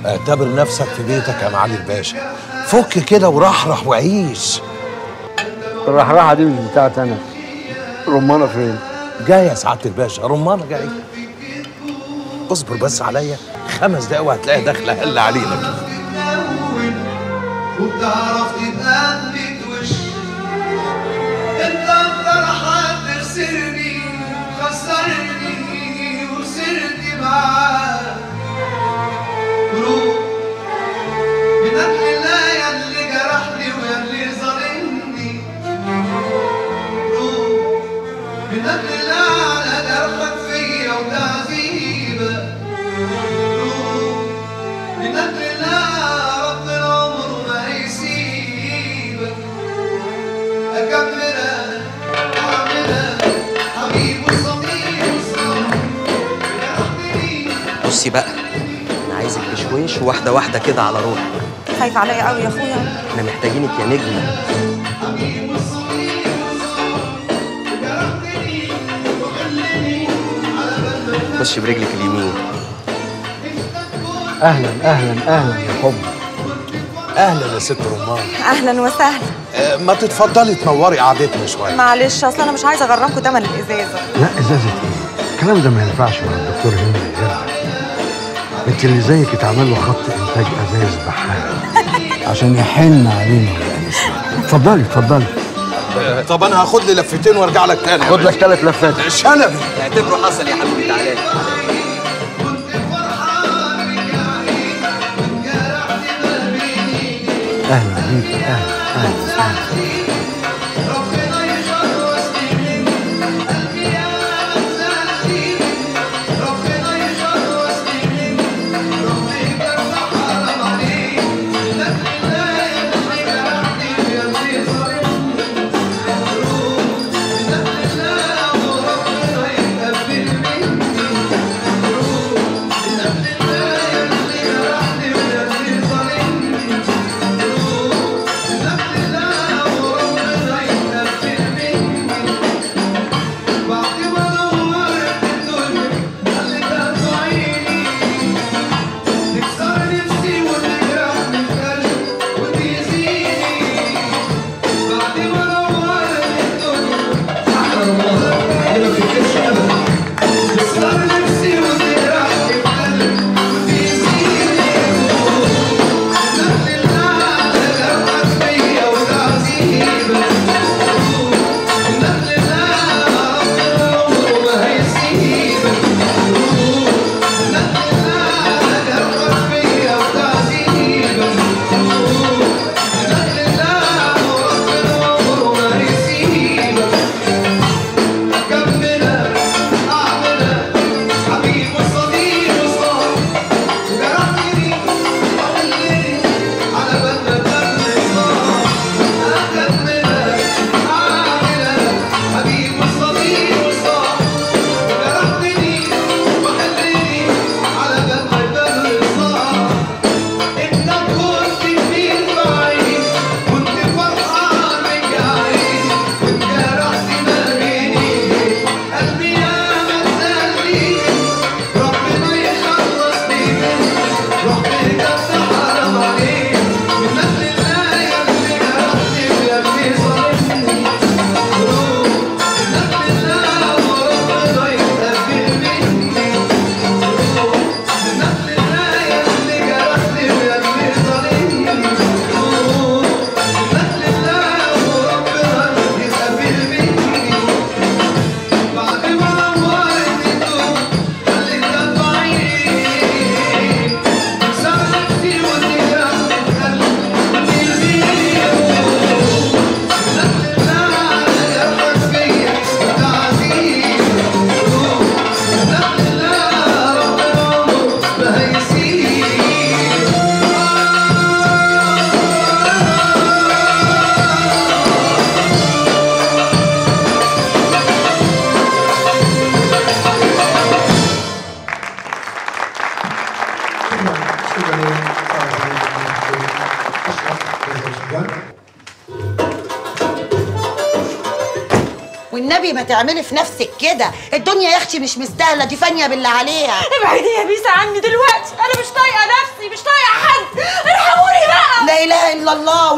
اعتبر نفسك في بيتك يا معالي الباشا فك كده ورحرح وعيش الرحرحه دي مش بتاعتي انا رمانه فين جاي يا سعاده الباشا رمانه جاي اصبر بس عليا خمس دقايق وهتلاقيها داخله هلا علينا كده وبتعرف تتقلد وش انت اكتر حد خسرني خسرني وخسرت معاك روح بنك لله يا اللي جرحني ويا اللي ظالمني روح بنك لله على جرحك فيا وتعذيبك روح بنك لله رب العمر ما هيسيبك أكملها أعملها حبيب وصديق وصاحب جرحتني بصي بقى انا عايزك بشويش واحده واحده كده على روحك خايف عليا قوي يا اخويا احنا محتاجينك يا نجمه حبيب وصديق وصاحب جرحتني وخليني على بالك خش برجلك اليمين اهلا اهلا اهلا يا حب اهلا يا ست رمان اهلا وسهلا آه، ما تتفضلي تنوري قعدتنا شويه معلش اصل انا مش عايزه اغرمكم تمن الازازه لا ازازه ايه الكلام ده ما ينفعش مع الدكتور هند غيرها انت اللي زيك اتعمل له خط انتاج ازايز بحال عشان يحن علينا ويأنسنا اتفضلي اتفضلي آه، طب انا هاخد لي لفتين وارجع لك تاني يا خد لك باشا. ثلاث لفات شنبي اعتبره حصل يا حبيبي تعالى لي. اهلا بيك اهلا اهلا اهلا ربنا يخلصني من قلبي يا مزاجي ربنا يخلصني من ربي كان حرام عليك لك لا يمشي جرحني يا اللي ظالمني لك لا وربنا يتقبل مني لك لا يمشي جرحني يا اللي ظالمني نفسي وتجرحني في قلبي وتأذيني حبيب وصديق وصاحب جرحتني وخليني على بالنا بقلبي صار أكملها أعملها حبيب وصديق وصاحب جرحتني وخليني على بالنا بقلبي صار أنت كنت مين معي كنت فرحان رجعي واتجرحت ما بيني قلبي يا مزالي ربنا يخلصني منك رحت جبت حرام عليك من أجل الله يا اللي جرحتني ويا اللي ظلمني روح من أجل الله وربنا يتقبل مني روح من أجل الله يا اللي جرحتني ويا اللي ظلمني روح من أجل الله وربنا يتقبل مني بعد ما نورت الدنيا خليتها تعيد انسان نفسي وتجرحني في قلبي وتأذيني نزل الله على جرحك فيا وتعذيب نزل الله رب العمر ما هيسيب والنبي ما تعملي في نفسك كده الدنيا يا اختي مش مستاهله دي فانيه بالله عليها ابعدي يا بيسا عني دلوقتي انا مش طايقه نفسي مش طايقه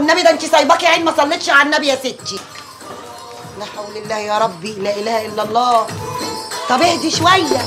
والنبي ده انت سايباكي عين ما صليتش على النبي يا ستي لا حول الله يا ربي لا اله الا الله طب اهدي شويه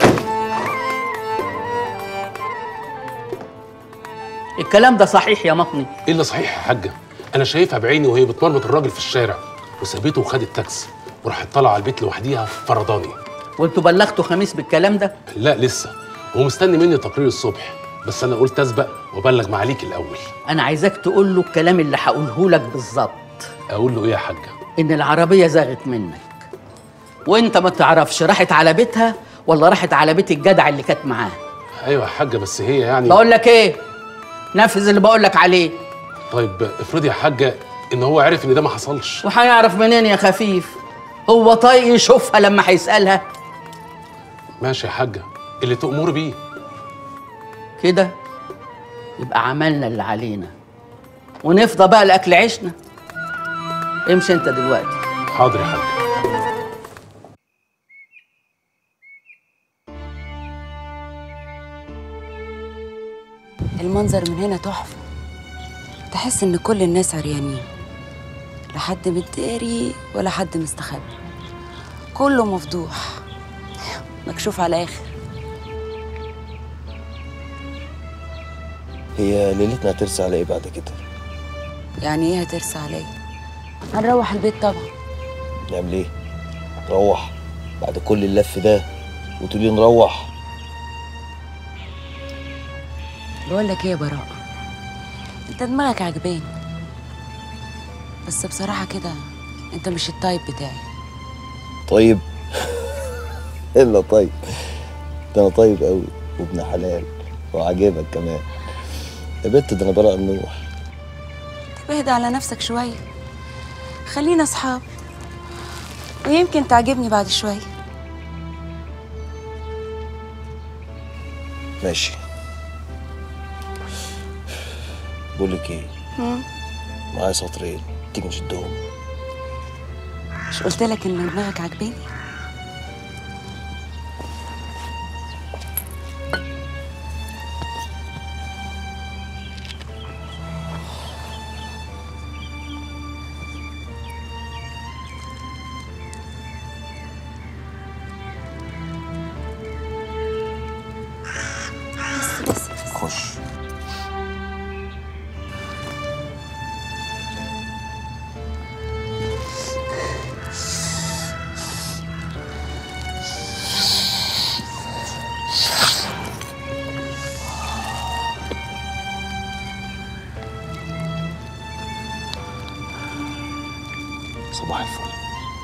الكلام ده صحيح يا مطني ايه اللي صحيح يا حاجه انا شايفها بعيني وهي بتمرمط الراجل في الشارع وسابته وخدت تاكسي وراحت طالعه على البيت لوحديها فرداني وانتوا بلغتوا خميس بالكلام ده لا لسه هو مستني مني تقرير الصبح بس انا قلت اسبق وابلغ معاليك الاول انا عايزاك تقول له الكلام اللي هقوله لك بالظبط اقول له ايه يا حاجه ان العربيه زاغت منك وانت ما تعرفش راحت على بيتها ولا راحت على بيت الجدع اللي كانت معاه ايوه يا حاجه بس هي يعني بقول لك ايه نفذ اللي بقول لك عليه طيب افرضي يا حاجه ان هو عرف ان ده ما حصلش وهيعرف منين يا خفيف هو طايق يشوفها لما هيسالها ماشي يا حاجه اللي تأمر بيه كده يبقى عملنا اللي علينا ونفضى بقى الاكل عيشنا امشي انت دلوقتي حاضر يا حاجه المنظر من هنا تحفة تحس إن كل الناس عريانين لا حد متداري ولا حد مستخبي كله مفضوح مكشوف على آخر هي ليلتنا هترسى على ايه بعد كده؟ يعني إيه هترسى عليا هنروح البيت طبعا نعمل ايه؟ نروح بعد كل اللف ده وتقولي نروح بقول لك إيه يا براء أنت دماغك عجباني بس بصراحة كده أنت مش التايب بتاعي طيب الا طيب ده انا طيب قوي وابن حلال وعاجبك كمان يا بنت ده انا براء النوح طب اهدى على نفسك شوية خلينا أصحاب ويمكن تعجبني بعد شوية ماشي بقولك ايه مم. معايا سطرين تيجي نشدهم مش قلت لك إن دماغك عجباني بس بس بس خش صباح الفل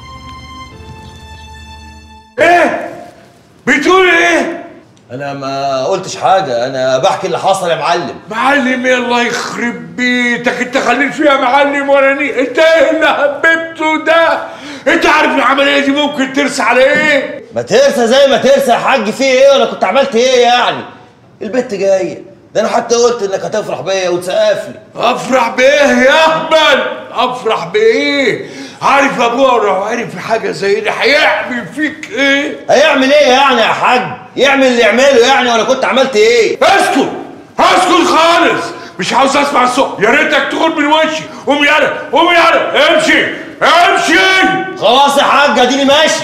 ايه بتقول ايه انا ما قلتش حاجه انا بحكي اللي حصل يا معلم معلم إيه الله يخرب بيتك انت خليت فيها معلم ولا ني انت ايه اللي هببته ده انت عارف العمليه دي ممكن ترسى على ايه ما ترسى زي ما ترسى يا حاج في ايه ولا كنت عملت ايه يعني البت جايه ده انا حتى قلت انك هتفرح بيا وتسقف لي افرح بايه يا اهبل افرح بايه عارف ابوها لو عرف حاجه زي دي هيعمل فيك ايه هيعمل ايه يعني يا حاج يعمل اللي يعمله يعني ولا كنت عملت ايه اسكت اسكت خالص مش عاوز اسمع الصوت يا ريتك تقول من وشي قوم يالا قوم يالا امشي امشي خلاص يا حاج اديني ماشي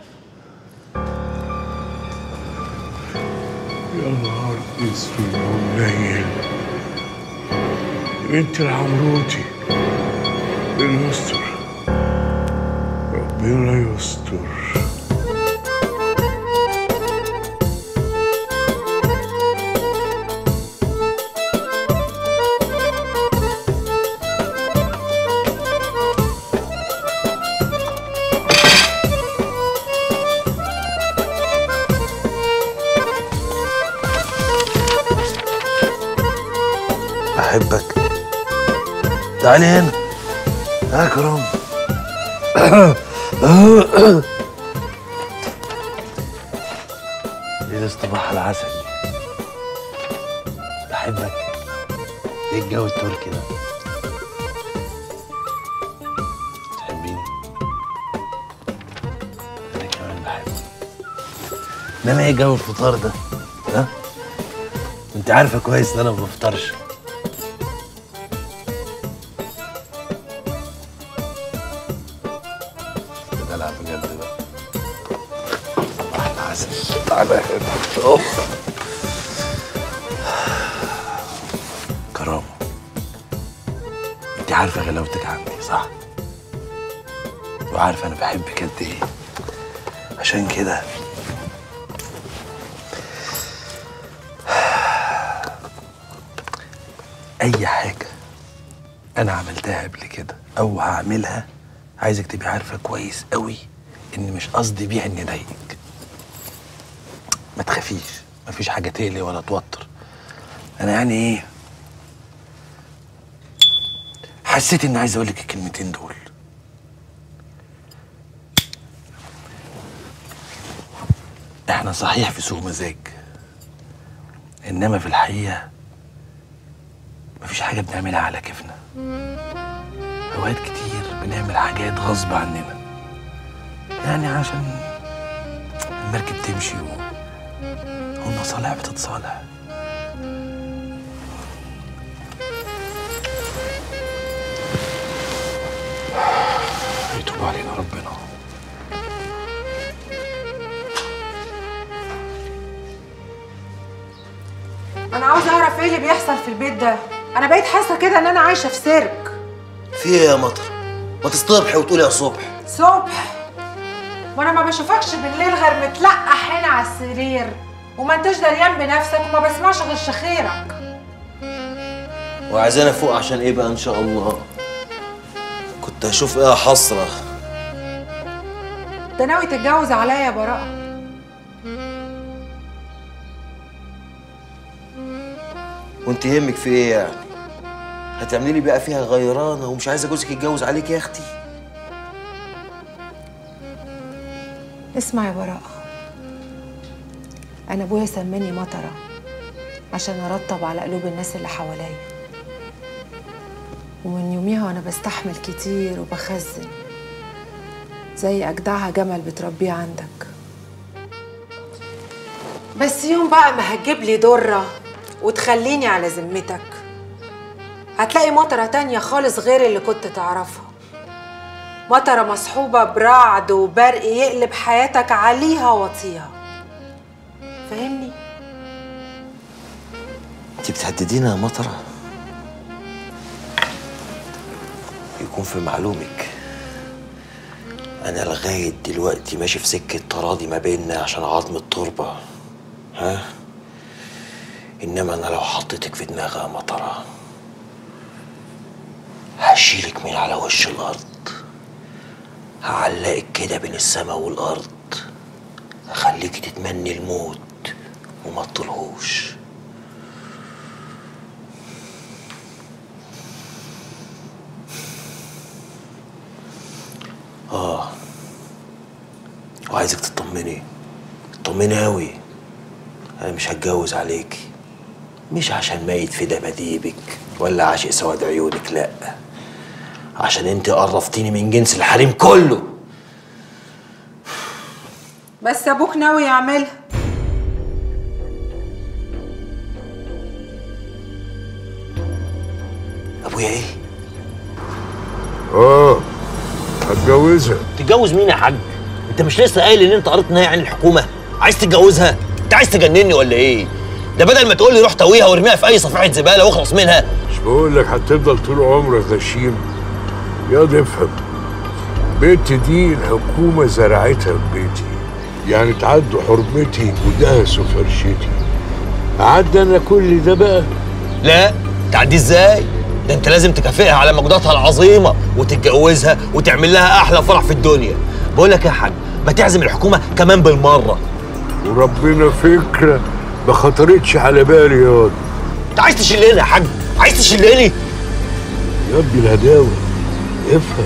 يا نهار اسود ومنيل انت العمروتي ربنا يستر ربنا يستر احبك تعالي هنا يا كرم ليلة صباح العسل بحبك ايه الجو التركي ده تحبيني انا كمان بحبك انما ايه جو الفطار ده ها انت عارفه كويس ان انا ما بفطرش تعالى هنا أوه. كرامة انت عارفة غلاوتك عني صح؟ وعارفة أنا بحبك قد إيه عشان كده أي حاجة أنا عملتها قبل كده أو هعملها عايزك تبقي عارفة كويس قوي إن مش قصدي بيها إني أضايقك ما تخافيش مفيش حاجة تقلق ولا توتر أنا يعني إيه حسيت إني عايز أقول لك الكلمتين دول إحنا صحيح في سوء مزاج إنما في الحقيقة مفيش حاجة بنعملها على كيفنا أوقات كتير بنعمل حاجات غصب عننا يعني عشان المركب تمشي و... والمصالح بتتصالح يتوب علينا ربنا انا عاوزه اعرف ايه اللي بيحصل في البيت ده انا بقيت حاسه كده ان انا عايشه في سيرك في ايه يا مطر ما تصطبحي وتقولي يا صبح صبح وانا ما بشوفكش بالليل غير متلقح هنا على السرير وما انتش دريان بنفسك وما بسمعش غير شخيرك وعايزانا فوق عشان ايه بقى ان شاء الله كنت هشوف ايه يا حسره انت ناوي تتجوز عليا يا براءه وانت يهمك في ايه يعني هتعملي لي بقى فيها غيرانه ومش عايزه جوزك يتجوز عليك يا اختي اسمع يا براءه انا ابويا سماني مطره عشان ارطب على قلوب الناس اللي حواليا ومن يوميها وانا بستحمل كتير وبخزن زي اجدعها جمل بتربيه عندك بس يوم بقى ما هتجيب لي ضره وتخليني على ذمتك هتلاقي مطرة تانية خالص غير اللي كنت تعرفها مطرة مصحوبة برعد وبرق يقلب حياتك عليها وطيها فاهمني؟ انت بتهددينا يا مطره يكون في معلومك انا لغايه دلوقتي ماشي في سكه تراضي ما بيننا عشان عظم التربه ها انما انا لو حطيتك في دماغي يا مطره هشيلك من على وش الارض هعلقك كده بين السماء والارض هخليك تتمني الموت وما تطلهوش اه وعايزك تطمني طمني اوي انا مش هتجوز عليكي مش عشان ميت في دباديبك ولا عاشق سواد عيونك لا عشان انت قرفتيني من جنس الحريم كله بس ابوك ناوي يعملها ابويا ايه اه هتجوزها تتجوز مين يا حاج انت مش لسه قايل ان انت قريت نهايه عن الحكومه عايز تتجوزها انت عايز تجنني ولا ايه ده بدل ما تقول لي روح تويها وارميها في اي صفيحه زباله واخلص منها مش بقول لك هتفضل طول عمرك غشيم ياض افهم بيتي دي الحكومة زرعتها في بيتي يعني تعدوا حرمتي ودهسوا فرشتي أعد أنا كل ده بقى لا تعدي ازاي ده انت لازم تكافئها على مجهوداتها العظيمه وتتجوزها وتعمل لها احلى فرح في الدنيا بقول لك يا حاج ما تعزم الحكومه كمان بالمره وربنا فكرة ما خطرتش على بالي ياض انت عايز تشلني يا حاج عايز تشلني يا ابني الهداوة افهم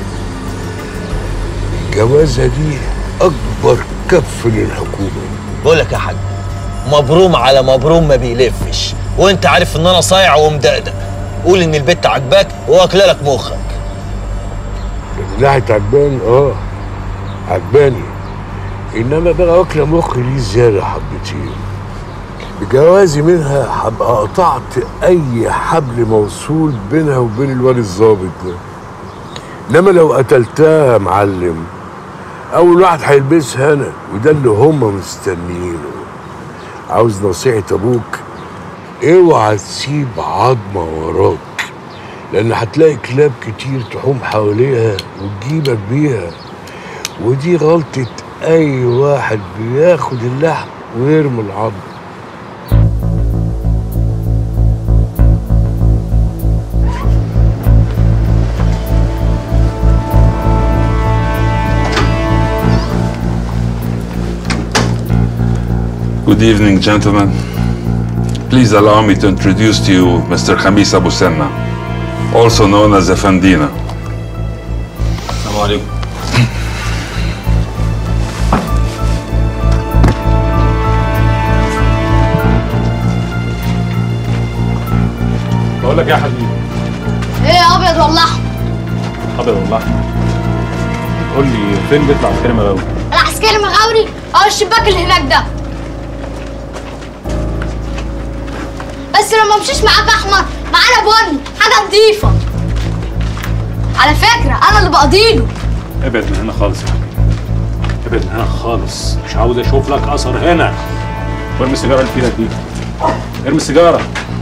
الجوازة دي أكبر كف للحكومة بقول لك يا حاج مبروم على مبروم ما بيلفش وانت عارف ان انا صايع ومدقدق قول ان البت عجباك واكله لك مخك من ناحية عجباني اه عجباني انما بقى واكله مخي ليه زياده حبتين بجوازي منها هبقى قطعت اي حبل موصول بينها وبين الواد الظابط ده انما لو قتلتها يا معلم اول واحد هيلبسها انا وده اللي هم مستنيينه عاوز نصيحة ابوك اوعى تسيب عظمة وراك لان هتلاقي كلاب كتير تحوم حواليها وتجيبك بيها ودي غلطة اي واحد بياخد اللحم ويرمي العظم Good evening, gentlemen. Please allow me to introduce to you Mr. Khamis Abu Senna, also known as Effendina. السلام عليكم بقول لك يا حبيبي ايه ابيض ولا احمر ابيض ولا احمر قول لي فين بيطلع عسكري مغاوي العسكري مغاوري اه الشباك اللي هناك ده بس لو ما مشيش معاك احمر معانا بني حاجه نضيفه على فكره انا اللي بقضيله ابعد من هنا خالص يا حبيبي ابعد من هنا خالص مش عاوز اشوف لك اثر هنا وارمي السيجاره اللي في ايدك دي ارمي السيجاره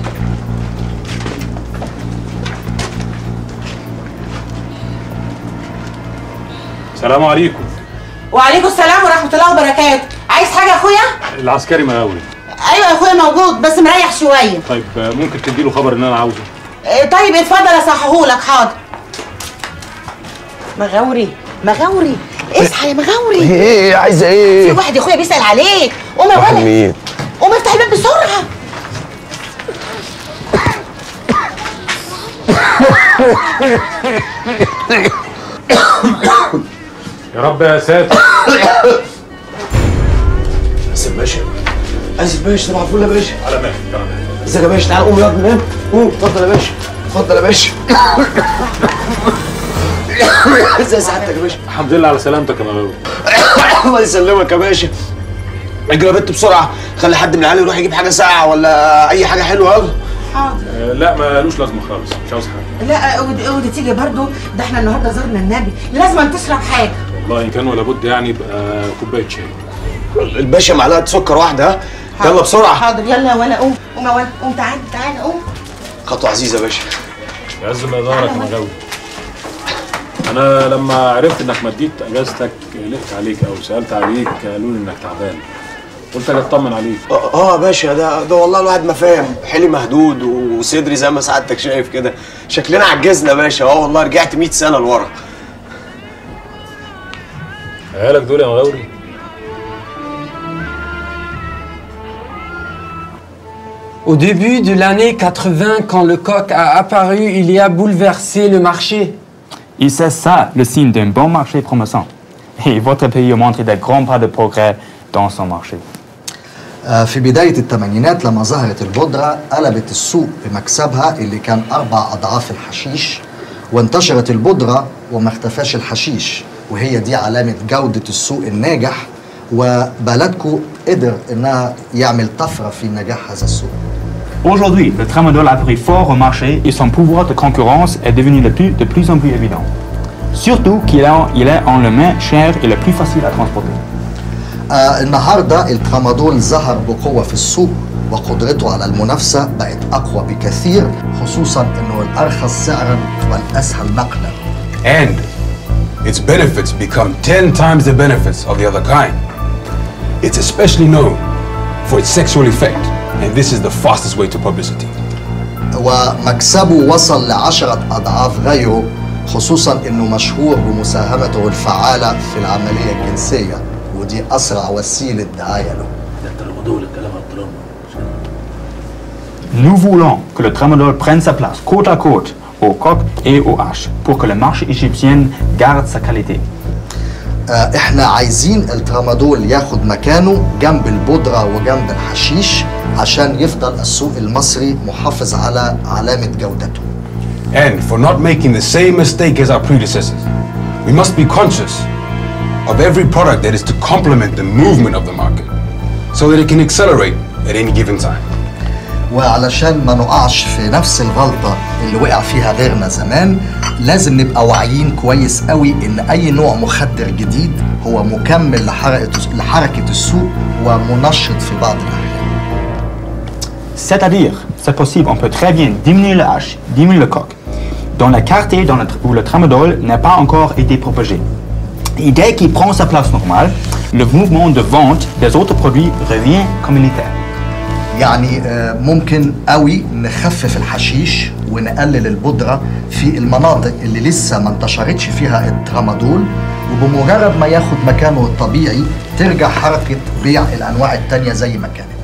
السلام عليكم وعليكم السلام ورحمه الله وبركاته عايز حاجه يا اخويا العسكري مغاوري ايوه يا اخويا موجود بس مريح شويه طيب آه، ممكن تديله خبر ان انا عاوزه إيه، طيب اتفضل اصححهولك حاضر مغاوري مغاوري اصحى يا مغاوري ايه عايزه ايه في واحد يا اخويا بيسال عليك قوم يا واحد ولد مين قوم افتح الباب بسرعه يا رب يا ساتر اسف باشا اسف باشا طبعا فل يا باشا على مهلك على مهلك ازيك يا باشا تعالى قوم يا ابني نام قوم اتفضل يا باشا اتفضل يا باشا ازي سعادتك يا باشا الحمد لله على سلامتك يا مغاوري الله يسلمك يا باشا اجري يا بنت بسرعه خلي حد من العيال يروح يجيب حاجه ساقعه ولا اي حاجه حلوه يلا حاضر آه، لا مالوش لازمه خالص مش عاوز حاجه لا ودي, ودي تيجي برضو ده احنا النهارده زرنا النبي لازم تشرب حاجه والله ان كان ولا بد يعني يبقى كوبايه شاي الباشا معلقه سكر واحده ها يلا بسرعه حاضر يلا يا ولا قوم قوم يا ولا قوم تعالى تعالى قوم خطوه عزيزه يا باشا يعز ما دارك يا مغاوري انا لما عرفت انك مديت اجازتك قلقت عليك او سالت عليك قالوا لي انك تعبان قلت اجي اطمن عليك اه اه يا باشا ده ده والله الواحد ما فاهم حيلي مهدود وصدري زي ما سعادتك شايف كده شكلنا عجزنا يا باشا اه والله رجعت 100 سنه لورا عيالك دول يا مغاوري Au début de l'année 80, quand le coq a apparu, il y a bouleversé le marché. Et c'est ça le signe d'un bon marché promettant. Et votre pays a montré de grands pas de progrès dans son marché. آه، في بداية الثمانينات لما ظهرت البودرة قلبت السوق بمكسبها اللي كان أربع أضعاف الحشيش وانتشرت البودرة وما اختفاش الحشيش وهي دي علامة جودة السوق الناجح وبلدكو قدر إنها يعمل طفرة في نجاح هذا السوق Aujourd'hui, le tramadol a pris fort au marché et son pouvoir de concurrence est devenu de plus, de plus en plus évident. Surtout qu'il a- il est en le main cher et le plus facile à transporter. آه النهارده الترامادول ظهر بقوه في السوق وقدرته على المنافسه بقت اقوى بكثير خصوصا انه الارخص سعرا والاسهل نقلا And its benefits become 10 times the benefits of the other kind. It's especially known for its sexual effect, and this is the fastest way to publicity. ومكسبه وصل لعشرة أضعاف غيره خصوصا أنه مشهور بمساهمته الفعالة في العملية الجنسية ودي أسرع وسيلة دعاية له Nous voulons que le tramadol prenne sa place côte à côte au coq et au H pour que le marché égyptien garde sa qualité. آه، احنا عايزين الترامادول ياخد مكانه جنب البودرة وجنب الحشيش عشان يفضل السوق المصري محافظ على علامة جودته And for not making the same mistake as our predecessors, we must be conscious of every product that is to complement the movement of the market so that it can accelerate at any given time. وعلشان ما نقعش في نفس الغلطة اللي وقع فيها غيرنا زمان لازم نبقى واعيين كويس قوي ان اي نوع مخدر جديد هو مكمل لحركة لحركة السوق ومنشط في بعض الاحيان C'est-à-dire, c'est possible, on peut très bien diminuer le H, diminuer le coq, dans le quartier dans le tr- où le tramadol n'a pas encore été propagé. Et dès qu'il prend sa place normale, le mouvement de vente des autres produits revient communautaire. يعني آه، ممكن قوي نخفف الحشيش ونقلل البودرة في المناطق اللي لسه ما انتشرتش فيها الترامادول وبمجرد ما ياخد مكانه الطبيعي ترجع حركة بيع الأنواع التانية زي ما كانت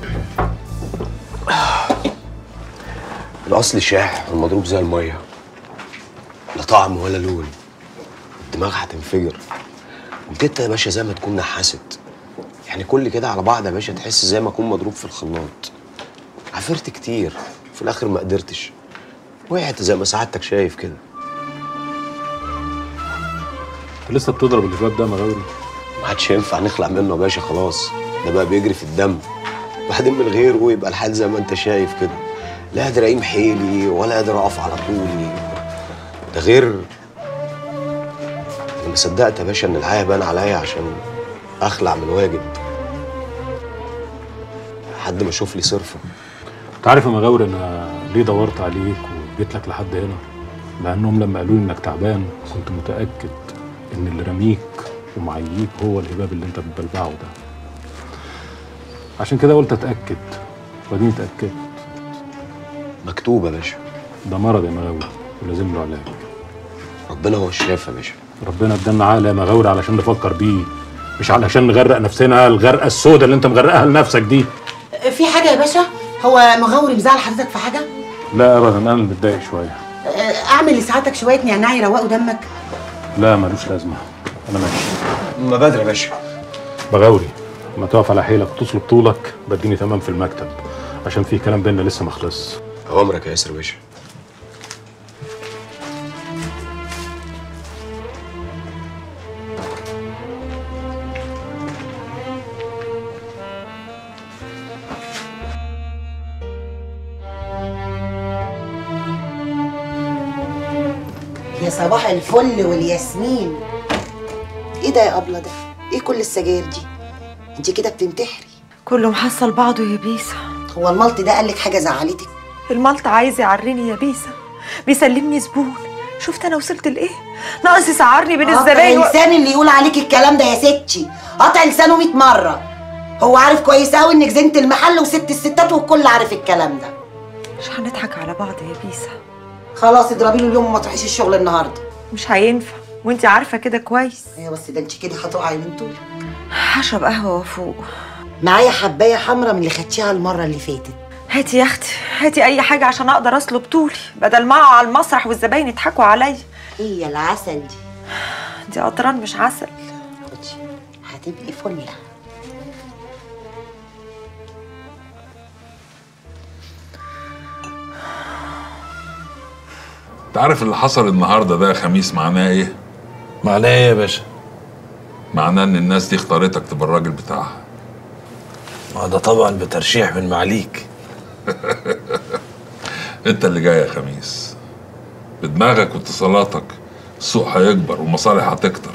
الاصل شاح والمضروب زي الميه لا طعم ولا لون الدماغ هتنفجر وكده يا باشا زي ما تكون نحست يعني كل كده على بعض يا باشا تحس زي ما اكون مضروب في الخلاط عفرت كتير في الاخر ما قدرتش وقعت زي ما سعادتك شايف كده انت لسه بتضرب الهباب ده يا مغاوري ما عادش ينفع نخلع منه يا باشا خلاص ده بقى بيجري في الدم بعدين من غيره يبقى الحال زي ما انت شايف كده لا قادر اقيم حيلي ولا قادر اقف على طولي ده غير انا ما صدقت يا باشا ان الحياه بان عليا عشان اخلع من واجب لحد ما اشوف لي صرفه انت عارف يا مغاوري انا ليه دورت عليك وجيت لك لحد هنا لانهم لما قالوا لي انك تعبان كنت متاكد ان اللي رميك ومعييك هو الهباب اللي انت بتبلبعه ده عشان كده قلت اتاكد واديني اتاكدت مكتوب يا باشا ده مرض يا مغاوري ولازم له علاج ربنا هو الشافي يا باشا ربنا ادانا عقل يا مغاوري علشان نفكر بيه مش علشان نغرق نفسنا الغرقه السوداء اللي انت مغرقها لنفسك دي في حاجة يا باشا هو مغاوري مزعل حضرتك في حاجة لا ابدا انا اللي متضايق شويه آه، اعمل لسعادتك شوية نعناع يروقوا دمك لا ملوش لازمه انا ماشي ما بدري يا باشا بغاوري ما تقف على حيلك وتصلب طولك بديني تمام في المكتب عشان في كلام بينا لسه ما خلص اوامرك يا ياسر باشا يا صباح الفل والياسمين ايه ده يا ابله ده ايه كل السجاير دي انت كده بتنتحري كله محصل بعضه يا بيسا هو الملط ده قالك حاجه زعلتك الملط عايز يعرني يا بيسا بيسلمني زبون شفت انا وصلت لايه ناقص يسعرني بين قطع الزباين و... لسان اللي يقول عليك الكلام ده يا ستي قطع لسانه 100 مره هو عارف كويس قوي انك زنت المحل وست الستات والكل عارف الكلام ده مش هنضحك على بعض يا بيسا خلاص اضربي له اليوم وما تروحيش الشغل النهارده مش هينفع وانت عارفه كده كويس ايوه بس ده انت كده هتقعي من طول هشرب قهوه وافوق معايا حبايه حمرا من اللي خدتيها المره اللي فاتت هاتي يا اختي هاتي اي حاجه عشان اقدر اصلب طولي بدل ما اقع على المسرح والزباين يضحكوا عليا هي العسل دي دي قطران مش عسل هتبقي فله انت عارف اللي حصل النهارده ده يا خميس معناه ايه؟ معناه ايه يا باشا؟ معناه ان الناس دي اختارتك تبقى الراجل بتاعها ما ده طبعا بترشيح من معاليك انت اللي جاي يا خميس بدماغك واتصالاتك السوق هيكبر والمصالح هتكتر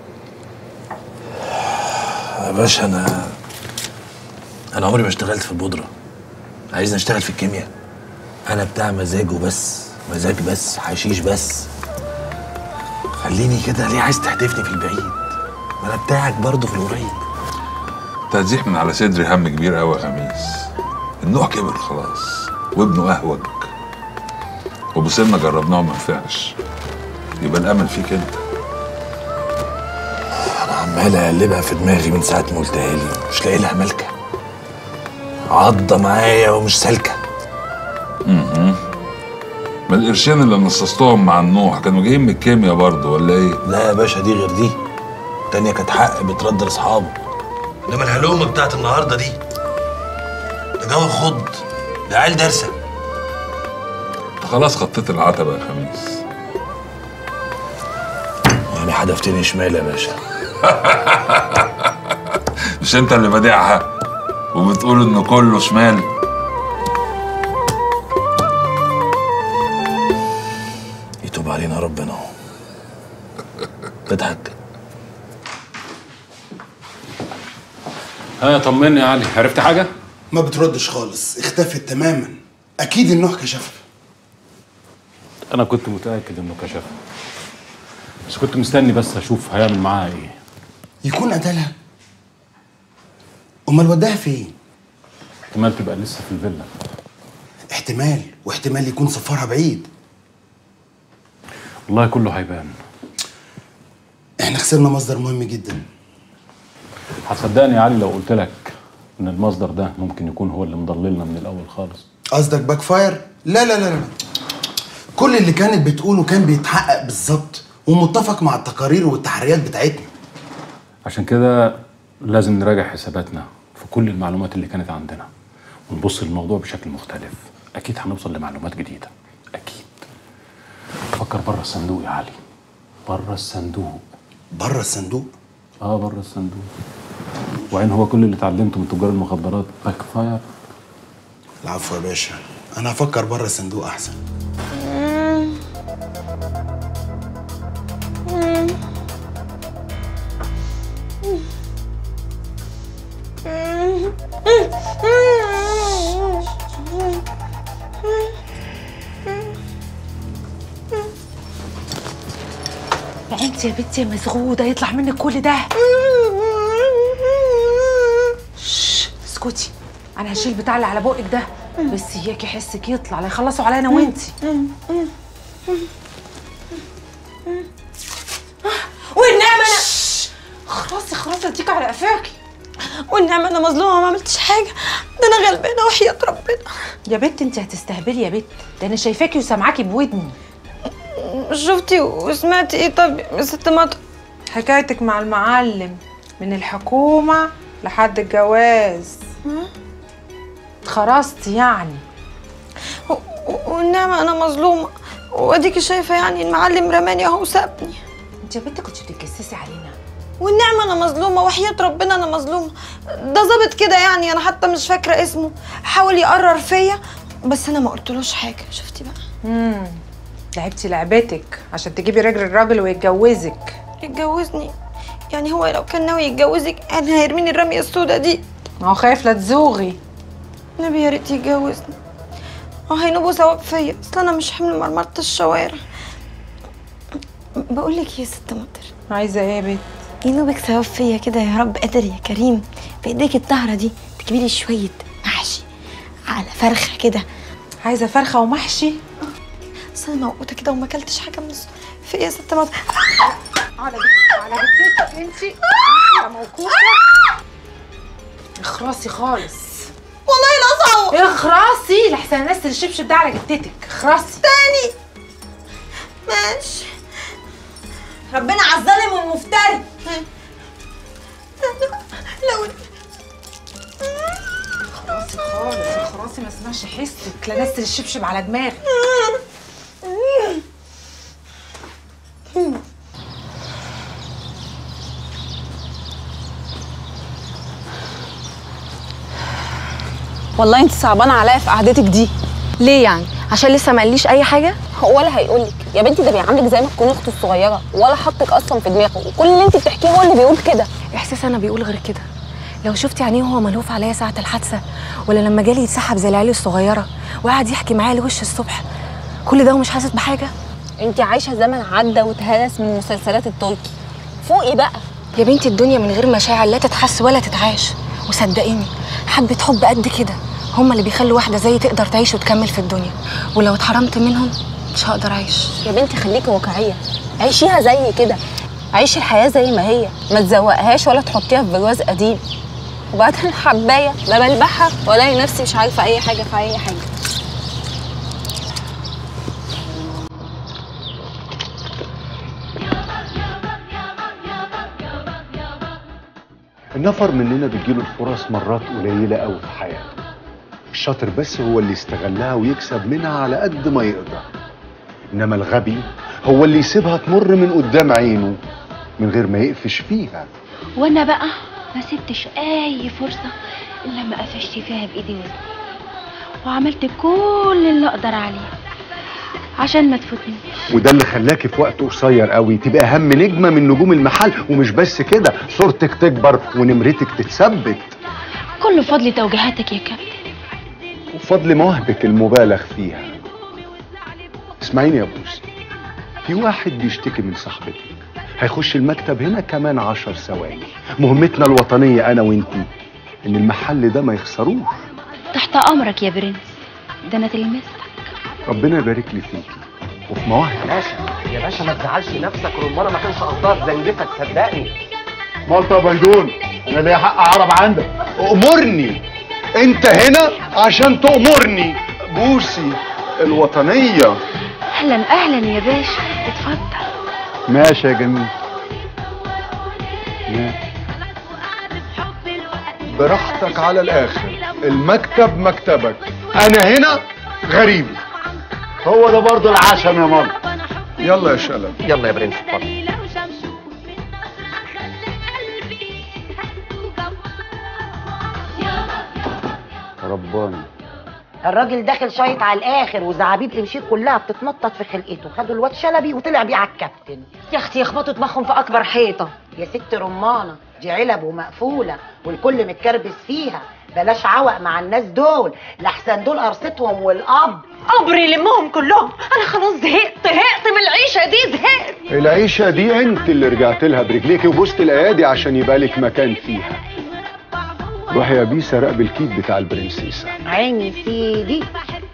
يا باشا انا انا عمري ما اشتغلت في البودره عايزني اشتغل في الكيمياء انا بتاع مزاج وبس مزاج بس حشيش بس خليني كده ليه عايز تحدفني في البعيد ما انا بتاعك برضه في القريب انت هتزيح من على صدري هم كبير قوي يا خميس النوع كبر خلاص وابنه اهوج وابو سنه جربناه وما نفعش يبقى الامل فيك انت انا عمال اقلبها في دماغي من ساعه ما قلتها لي مش لاقي لها ملكه عضه معايا ومش سالكه امم ما القرشين اللي نصصتهم مع النوح كانوا جايين من الكيمياء برضه ولا ايه؟ لا يا باشا دي غير دي التانية كانت حق بترد لاصحابه انما الهلومه بتاعت النهارده دي ده جو خض ده عيال دارسه انت خلاص خطيت العتبه يا خميس يعني حدفتني شمال يا باشا مش انت اللي بادعها وبتقول انه كله شمال يتوب علينا ربنا تضحك ها طمني يا علي عرفت حاجه ما بتردش خالص اختفت تماما اكيد النوح كشفها انا كنت متاكد انه كشفها بس كنت مستني بس اشوف هيعمل معاها ايه يكون قتلها امال وداها فين احتمال تبقى لسه في الفيلا احتمال واحتمال يكون سفرها بعيد والله كله هيبان احنا خسرنا مصدر مهم جدا هتصدقني يا علي لو قلت لك ان المصدر ده ممكن يكون هو اللي مضللنا من الاول خالص قصدك باك فاير لا لا لا لا كل اللي كانت بتقوله كان بيتحقق بالظبط ومتفق مع التقارير والتحريات بتاعتنا عشان كده لازم نراجع حساباتنا في كل المعلومات اللي كانت عندنا ونبص للموضوع بشكل مختلف اكيد هنوصل لمعلومات جديده اكيد فكر بره الصندوق يا علي بره الصندوق بره الصندوق اه بره الصندوق وعين هو كل اللي اتعلمته من تجار المخدرات باك فاير العفو يا باشا انا هفكر بره الصندوق احسن يا انت يا بنتي يا مزغوده يطلع منك كل ده شش، اسكتي انا هشيل بتاع اللي على بقك ده بس اياكي حسك يطلع لا يخلصوا عليا انا وانتي والنعمة أنا خلاص خلاص اديك على قفاكي والنعمة أنا مظلومة ما عملتش حاجة ده أنا غلبانة وحياة ربنا يا بنت انت هتستهبلي يا بنت ده انا شايفاكي وسامعاكي بودني شفتي وسمعتي إيه طب يا ست مطر حكايتك مع المعلم من الحكومة لحد الجواز اتخرستي يعني والنعمة أنا مظلومة وأديكي شايفة يعني المعلم رماني أهو سابني انت يا بنت كنت بتتجسسي علينا والنعمة أنا مظلومة وحياة ربنا أنا مظلومة ده ظابط كده يعني أنا حتى مش فاكرة اسمه حاول يقرر فيا بس أنا ما قلتلوش حاجة شفتي بقى امم لعبتي لعبتك عشان تجيبي رجل الراجل ويتجوزك يتجوزني يعني هو لو كان ناوي يتجوزك يعني هيرميني الرمية السوداء دي ما هو خايف لا تزوغي نبي يا ريت يتجوزني هو هينوبوا ثواب فيا اصل انا مش حمل مرمرة الشوارع بقول لك يا ست مطر عايزه ايه يا بنت ينوبك ثواب فيا كده يا رب قادر يا كريم بايديك الطاهره دي تجيبي لي شويه محشي على فرخه كده عايزه فرخه ومحشي اصل انا موقوته كده وما اكلتش حاجه من الص- في ايه يا ست مطر على بت- على بتتك انت انت يا موقوفه اخرسي خالص والله لا صعب اخرسي لحسن الناس الشبشب ده على جدتك اخرسي تاني ماشي ربنا على الظالم والمفتري لو اخرسي خالص اخرسي ما اسمعش حسك لا ناس الشبشب على دماغي والله انت صعبانه عليا في قعدتك دي ليه يعني عشان لسه ما قاليش اي حاجه ولا هيقولك يا بنتي ده بيعاملك زي ما تكوني اخته الصغيره ولا حطك اصلا في دماغه وكل اللي انت بتحكيه هو اللي بيقول كده احساس انا بيقول غير كده لو شفتي عينيه وهو ملهوف عليا ساعه الحادثه ولا لما جالي يتسحب زي العيال الصغيره وقعد يحكي معايا لوش الصبح كل ده ومش حاسس بحاجه انت عايشه زمن عدى واتهرس من مسلسلات التركي فوقي بقى يا بنتي الدنيا من غير مشاعر لا تتحس ولا تتعاش وصدقيني حبه حب قد كده هما اللي بيخلوا واحده زي تقدر تعيش وتكمل في الدنيا ولو اتحرمت منهم مش هقدر اعيش يا بنتي خليكي واقعيه عيشيها زي كده عيشي الحياه زي ما هي ما تزوقهاش ولا تحطيها في برواز قديم وبعدين حبايه لا بلبحها والاقي نفسي مش عارفه اي حاجه في اي حاجه النفر مننا بتجيله الفرص مرات قليلة قوي في حياته الشاطر بس هو اللي يستغلها ويكسب منها على قد ما يقدر إنما الغبي هو اللي يسيبها تمر من قدام عينه من غير ما يقفش فيها وانا بقى ما سبتش اي فرصه الا لما قفشت فيها بايدي وزني وعملت كل اللي اقدر عليه عشان ما تفوتنيش وده اللي خلاكي في وقت قصير قوي تبقى اهم نجمة من نجوم المحل ومش بس كده صورتك تكبر ونمرتك تتثبت كل كله فضل توجيهاتك يا كابتن وفضل مواهبك المبالغ فيها اسمعيني يا بوسي في واحد بيشتكي من صاحبتك هيخش المكتب هنا كمان عشر ثواني مهمتنا الوطنية أنا وإنتي إن المحل ده ما يخسروش تحت امرك يا برنس ده انا تلمست ربنا يبارك لي فيكي وفي مواهبك باشا يا باشا ما تزعلش نفسك رمانه ما كانش قصدها زنجتك صدقني مالطا بيدون انا ليا حق اعرب عندك امرني انت هنا عشان تأمرني بوسي الوطنية اهلا اهلا يا باشا اتفضل ماشي يا جميل ماشي. براحتك على الاخر المكتب مكتبك انا هنا غريب هو ده برضه العشم يا ماما يلا يا شلل يلا يا برنس اتفضل رباني الراجل داخل شايط على الاخر وزعابيب امشير كلها بتتنطط في خلقته خدوا الواد شلبي وطلع بيه على الكابتن يا اختي يخبطوا دماغهم في اكبر حيطه يا ست رمانه دي علب ومقفوله والكل متكربس فيها بلاش عوق مع الناس دول لحسن دول قرصتهم والاب قبري لمهم كلهم انا خلاص زهقت زهقت من العيشه دي زهقت العيشة دي انت اللي رجعت لها برجليكي وبوست الايادي عشان يبقى لك مكان فيها روحي يا بيسا راقب الكيت بتاع البرنسيسة عيني سيدي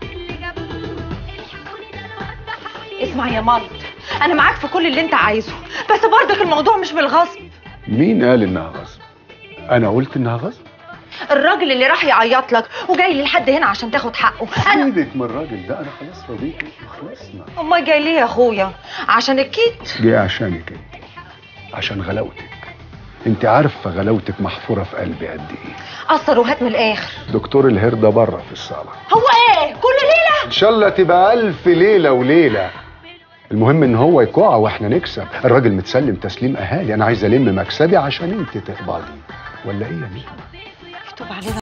اسمع يا مالت انا معاك في كل اللي انت عايزه بس برضك الموضوع مش بالغصب مين قال انها غصب انا قلت انها غصب الراجل اللي راح يعيط لك وجاي لي لحد هنا عشان تاخد حقه انا سيبك من الراجل ده انا خلاص رضيت خلصنا امال جاي ليه يا اخويا عشان الكيت جاي عشانك انت عشان غلاوتك انت عارفه غلاوتك محفوره في قلبي قد ايه قصر وهات من الاخر دكتور الهرده بره في الصاله هو ايه كل ليله ان شاء الله تبقى الف ليله وليله المهم ان هو يقع واحنا نكسب الراجل متسلم تسليم اهالي انا عايز الم مكسبي عشان انت تقبضي ولا ايه يا نجمه يتوب علينا